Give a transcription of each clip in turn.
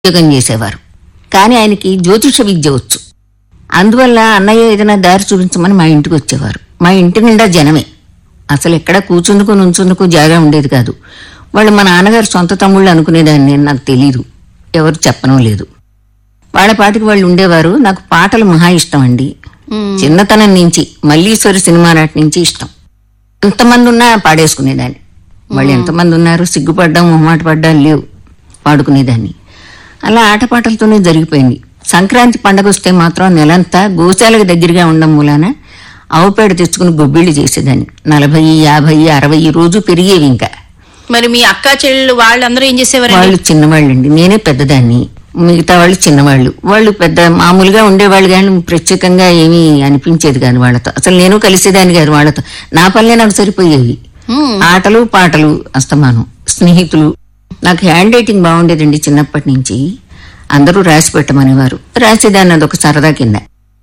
ఉద్యోగం చేసేవారు కానీ ఆయనకి జ్యోతిష విద్య వచ్చు అందువల్ల అన్నయ్య ఏదైనా దారి చూపించమని మా ఇంటికి వచ్చేవారు మా ఇంటి నిండా జనమే అసలు ఎక్కడ కూర్చుందుకు నుంచుందుకు జాగా ఉండేది కాదు వాళ్ళు మా నాన్నగారు సొంత తమ్ముళ్ళు అనుకునేదాన్ని నేను నాకు తెలీదు ఎవరు చెప్పడం లేదు వాళ్ళ పాటికి వాళ్ళు ఉండేవారు నాకు పాటలు మహా ఇష్టం అండి చిన్నతనం నుంచి మల్లీశ్వరి సినిమా నాటి నుంచి ఇష్టం ఎంతమంది ఉన్నా పాడేసుకునేదాన్ని వాళ్ళు ఎంతమంది ఉన్నారు సిగ్గుపడ్డం మొహమాట పడ్డం లేవు పాడుకునేదాన్ని అలా ఆటపాటలతోనే జరిగిపోయింది సంక్రాంతి పండగ వస్తే మాత్రం నెలంతా గోశాలకు దగ్గరగా ఉండడం మూలాన ఆవుపేడ తెచ్చుకుని గొబ్బిళ్ళు చేసేదాన్ని నలభై యాభై అరవై రోజు పెరిగేవి ఇంకా మరి మీ అక్క చెల్లెళ్ళు వాళ్ళందరూ ఏం చేసేవారండి వాళ్ళు చిన్నవాళ్ళండి నేనే పెద్దదాన్ని మిగతా వాళ్ళు చిన్నవాళ్ళు వాళ్ళు పెద్ద మామూలుగా ఉండేవాళ్ళు కానీ ప్రత్యేకంగా ఏమీ అనిపించేది కాదు వాళ్ళతో అసలు నేను కలిసేదాన్ని కాదు వాళ్ళతో నా పనులే నాకు సరిపోయేవి మ్మ్. ఆటలు పాటలు అస్తమానం స్నేహితులు నాకు హ్యాండ్ రైటింగ్ బాగుండేదండి చిన్నప్పటి నుంచి అందరూ రాసి పెట్టమనేవారు రాసేదాన్ని అదొక సరదా కింద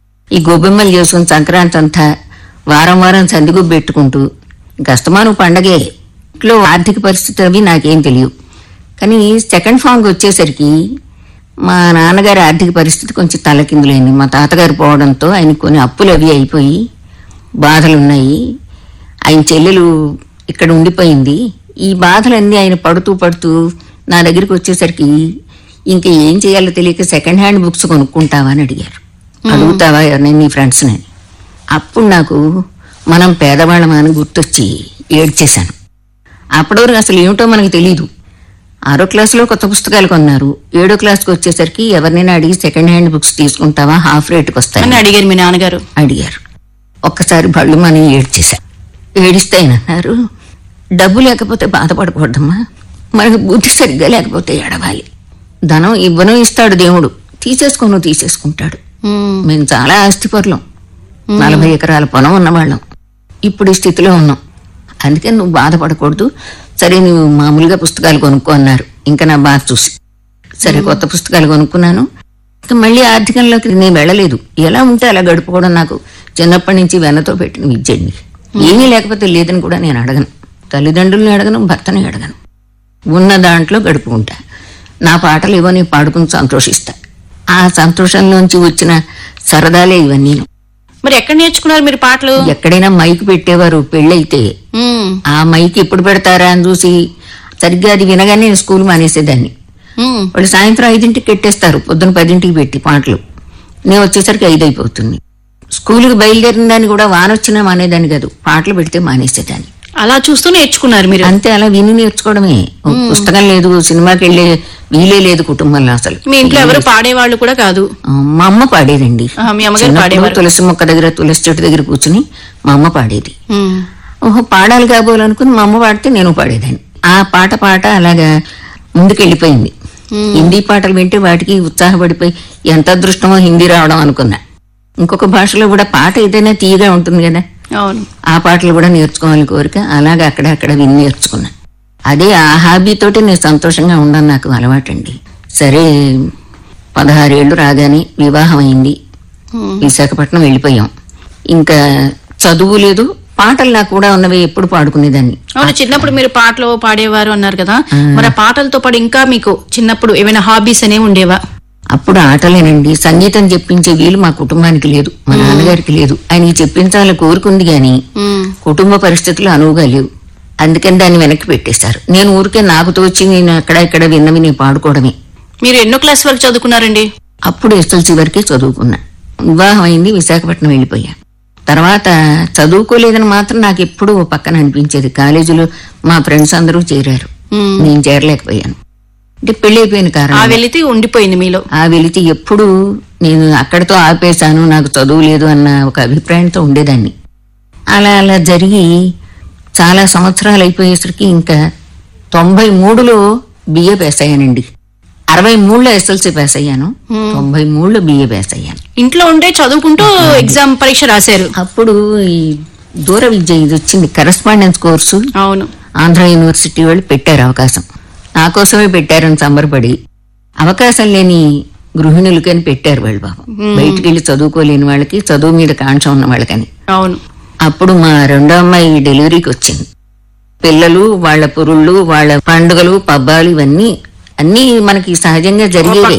ఈ గోబెమ్మలు చేసుకుని సంక్రాంతి అంతా వారం వారం సందిగుబ్బు పెట్టుకుంటూ ఇంక అస్తమానం పండగే ఇంట్లో ఆర్థిక పరిస్థితి అవి నాకేం తెలియవు కానీ సెకండ్ ఫామ్కి వచ్చేసరికి మా నాన్నగారి ఆర్థిక పరిస్థితి కొంచెం తలకిందులైంది మా తాతగారు పోవడంతో ఆయనకి కొన్ని అప్పులు అవి అయిపోయి బాధలున్నాయి ఆయన చెల్లెలు ఇక్కడ ఉండిపోయింది ఈ బాధలన్నీ ఆయన పడుతూ పడుతూ నా దగ్గరికి వచ్చేసరికి ఇంకా ఏం చేయాలో తెలియక సెకండ్ హ్యాండ్ బుక్స్ కొనుక్కుంటావా అని అడిగారు అడుగుతావా ఎవరినైనా నీ ఫ్రెండ్స్ని అప్పుడు నాకు మనం పేదవాళ్ళమా అని గుర్తొచ్చి ఏడ్చేశాను అప్పటి వరకు అసలు ఏమిటో మనకు తెలియదు ఆరో క్లాసులో కొత్త పుస్తకాలు కొన్నారు ఏడో క్లాస్కి వచ్చేసరికి ఎవరినైనా అడిగి సెకండ్ హ్యాండ్ బుక్స్ తీసుకుంటావా హాఫ్ రేట్కి వస్తాయి అని అడిగారు మీ నాన్నగారు అడిగారు ఒక్కసారి బళ్ళు మనం ఏడ్చేశా ఏడిస్తే ఆయన అన్నారు డబ్బు లేకపోతే బాధపడకూడదమ్మా మనకు బుద్ధి సరిగ్గా లేకపోతే ఏడవాలి ధనం ఇవ్వను ఇస్తాడు దేవుడు తీసేసుకోను తీసేసుకుంటాడు మ్మ్. మేము చాలా ఆస్తిపరులం నలభై ఎకరాల పొలం ఉన్నవాళ్ళం ఇప్పుడు ఈ స్థితిలో ఉన్నాం అందుకని నువ్వు బాధపడకూడదు సరే నువ్వు మామూలుగా పుస్తకాలు కొనుక్కో అన్నారు ఇంకా నా బాధ చూసి సరే కొత్త పుస్తకాలు కొనుక్కున్నాను ఇంకా మళ్ళీ ఆర్థికంలోకి నేను వెళ్ళలేదు ఎలా ఉంటే అలా గడుపుకోవడం నాకు చిన్నప్పటి నుంచి వెన్నతో పెట్టిన విద్య అండి ఏమీ లేకపోతే లేదని కూడా నేను అడగను తల్లిదండ్రుల్ని అడగను భర్తని అడగను ఉన్న దాంట్లో గడుపుకుంటా నా పాటలు ఇవో నేను పాడుకుని సంతోషిస్తా ఆ సంతోషంలోంచి వచ్చిన సరదాలే ఇవన్నీ మరి ఎక్కడ నేర్చుకున్నారు మీరు పాటలు ఎక్కడైనా మైక్ పెట్టేవారు పెళ్ళైతే మ్మ్. ఆ మైక్ ఎప్పుడు పెడతారా అని చూసి సరిగ్గా అది వినగానే నేను స్కూల్ మానేసేదాన్ని మ్మ్. వాళ్ళు సాయంత్రం ఐదింటికి పెట్టేస్తారు పొద్దున పదింటికి పెట్టి పాటలు నేను వచ్చేసరికి ఐదు అయిపోతుంది స్కూల్కి బయలుదేరిన దాన్ని కూడా వాన వచ్చినా మానేదాన్ని కాదు పాటలు పెడితే మానేసేదాన్ని అలా చూస్తూ నేర్చుకున్నారు మీరు అంతే అలా విని నేర్చుకోవడమే ఓ పుస్తకం లేదు సినిమాకి వెళ్ళే వీలే లేదు కుటుంబంలో అసలు మీ ఇంట్లో ఎవరు పాడేవాళ్ళు కూడా కాదు ఆ, మా అమ్మ పాడేదండి ఆహా, మీ అమ్మగారు చిన్నప్పుడు పాడేవారు తులసి మొక్క దగ్గర తులసి చెట్టు దగ్గర కూర్చుని మా అమ్మ పాడేది మ్మ్. ఓహో పాడాలి కాబోలనుకుని మా అమ్మ పాడితే నేను పాడేదాన్ని ఆ పాట పాట అలాగా ముందుకెళ్ళిపోయింది హిందీ పాటలు వింటే వాటికి ఉత్సాహపడిపోయి ఎంత అదృష్టమో హిందీ రావడం అనుకున్నా ఇంకొక భాషలో కూడా పాట ఏదైనా తీయగా ఉంటుంది కదా అవును ఆ పాటలు కూడా నేర్చుకోవాలని కోరిక అలాగే అక్కడ అక్కడ విని నేర్చుకున్నా అదే ఆ హాబీతోటి నేను సంతోషంగా ఉండడం నాకు అలవాటండి సరే పదహారేళ్ళు రాగానే వివాహం అయింది మ్మ్. విశాఖపట్నం వెళ్ళిపోయాం ఇంకా చదువు లేదు పాటలు నాకు కూడా ఉన్నవి ఎప్పుడు పాడుకునేదాన్ని అవును చిన్నప్పుడు మీరు పాటలు పాడేవారు అన్నారు కదా మరి ఆ పాటలతో పాటు ఇంకా మీకు చిన్నప్పుడు ఏమైనా హాబీస్ అనేవి ఉండేవా అప్పుడు ఆటలేనండి సంగీతం చెప్పించే వీలు మా కుటుంబానికి లేదు మా నాన్నగారికి లేదు ఆయనకి చెప్పించాలని కోరుకుంది గాని మ్మ్. కుటుంబ పరిస్థితులు అనువుగా లేవు అందుకని దాన్ని వెనక్కి పెట్టేశారు నేను ఊరికే నాకు తోచి నేను అక్కడ ఇక్కడ విన్నవి నేను పాడుకోవడమే మీరు ఎన్నో క్లాస్ వరకు చదువుకున్నారండి అప్పుడు ఎస్ఎల్సి వరకే చదువుకున్నా వివాహం అయింది విశాఖపట్నం వెళ్ళిపోయా తర్వాత చదువుకోలేదని మాత్రం నాకు ఎప్పుడూ ఓ పక్కన అనిపించేది కాలేజీలో మా ఫ్రెండ్స్ అందరూ చేరారు మ్మ్. నేను చేరలేకపోయాను అంటే పెళ్లి అయిపోయిన ఆ కారణం వెళితే ఉండిపోయింది మీలో ఆ వెళితే ఎప్పుడు నేను అక్కడితో ఆపేశాను నాకు చదువు లేదు అన్న ఒక అభిప్రాయంతో ఉండేదాన్ని అలా అలా జరిగి చాలా సంవత్సరాలు అయిపోయేసరికి ఇంకా తొంభై మూడులో బిఏ పాస్ అయ్యానండి అరవై మూడులో ఎస్ఎల్సి పాస్ అయ్యాను తొంభై మూడులో బిఏ పాస్ అయ్యాను ఇంట్లో ఉండే చదువుకుంటూ ఎగ్జామ్ పరీక్ష రాశారు అప్పుడు ఈ దూర విద్య ఇది వచ్చింది కరెస్పాండెన్స్ కోర్సు అవును ఆంధ్ర యూనివర్సిటీ వాళ్ళు పెట్టారు అవకాశం నా కోసమే పెట్టారని సంబరపడి అవకాశం లేని గృహిణులకని పెట్టారు వాళ్ళు బాబు బయటికి వెళ్ళి చదువుకోలేని వాళ్ళకి చదువు మీద కాంక్ష ఉన్న వాళ్ళకని అవును అప్పుడు మా రెండో అమ్మాయి డెలివరీకి వచ్చింది పిల్లలు వాళ్ళ పురుళ్ళు వాళ్ళ పండుగలు పబ్బాలు ఇవన్నీ అన్నీ మనకి సహజంగా జరిగేవే